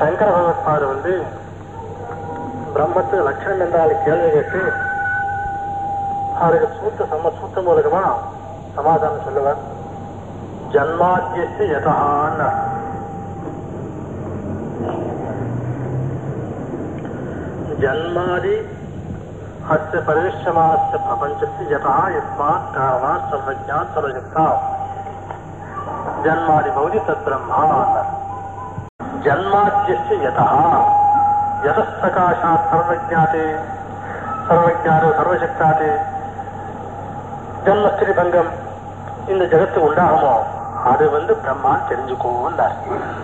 சங்கர பகவத்பாதர் வந்து பிரம்மத்து லட்சணம் என்றால் கேள்வி கேட்டு அவருக்கு சூத்த சம சூத்த மூலகமா சமாதானம் சொல்லுவார் ஜன்மாத்தியத்து யதான்னு ஜன்மாதி அஸ்ய பரிவிஷ்யமாஸ்ய பிரபஞ்சத்து யதா யஸ்மாத் காரணாத் சர்வஜாத் சர்வஜக்தா ஜன்மாதி பௌதி தத் பிரம்மான்னு ஜன்மாத்தியஸ்ய யதா யதசகாசாத் சர்வஜாதே சர்வஜாதோ சர்வசக்தாதே ஜன்மஸ்திரி பங்கம் இந்த ஜெகத்து உண்டாகுமோ அது வந்து பிரம்மான் தெரிஞ்சுக்கோன்னார்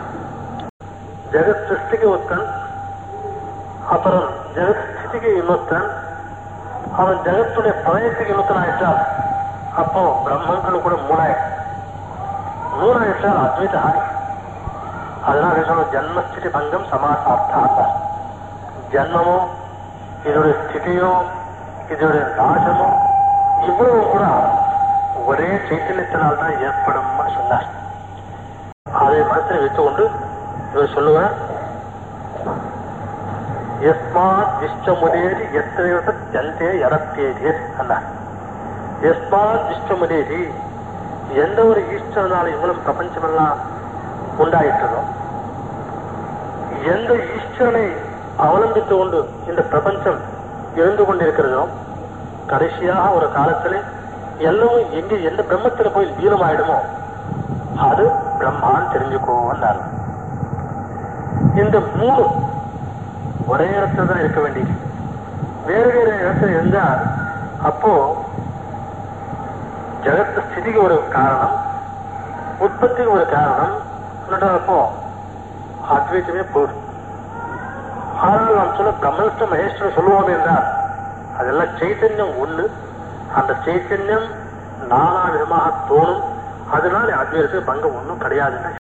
ஜெகத் சிருஷ்டிக்கு ஒருத்தன் அப்புறம் ஜெகத் ஸ்திதிக்கு இன்னொருத்தன் அவன் ஜெகத்துடைய பிரளயத்துக்கு இன்னொருத்தன் ஆயிட்டால் அப்போ பிரம்மங்கள் கூட மூணாயிரம் நூறாயிட்டால் அத்வைத ஹானி அதனால சொல்ல ஜன்மஸ்திதி பங்கம் சமாசார்த்தா ஜன்மமோ இதோடைய ஸ்திதியோ இதோடைய நாசமோ இவ்வளவு கூட ஒரே சைத்தன்யத்தினால் தான் ஏற்படும்னு சொன்னார் அதை மனசில் வைத்துக்கொண்டு இவர் சொல்லுவார் எஸ்மாத் இஷ்டமுதேதி எத்தனை ஜந்தே எரத்தேதி அண்ணார் எஸ்மாத் இஷ்டமுதேதி எந்த ஒரு ஈஸ்வரனால இவ்வளவு பிரபஞ்சமெல்லாம் உண்டாயிட்டதோ எந்த ஈஸ்வரனை அவலம்பித்து கொண்டு இந்த பிரபஞ்சம் இருந்து கொண்டிருக்கிறதோ கடைசியாக ஒரு காலத்துல எல்லாமே எங்க எந்த பிரம்மத்துல போய் லீனமாயிடுமோ அது பிரம்மான்னு தெரிஞ்சுக்கோன்னாரு இந்த மூணு ஒரே இடத்துல தான் இருக்க வேண்டியது வேறு வேறு இடத்துல இருந்தா அப்போ ஜெகத்து ஸ்திதிக்கு ஒரு காரணம் உற்பத்திக்கு ஒரு காரணம் அப்போ அத்வைத்தமே போதும் ஆனால் நாம் சொல்ல பிரம்மனிஷ்ட மகேஸ்வரன் சொல்லுவோம் என்றால் அதெல்லாம் சைத்தன்யம் ஒண்ணு அந்த சைத்தன்யம் நானா விதமாக தோணும் அதனால அத்வைதத்துக்கு பங்கம் ஒன்றும் கிடையாதுன்னு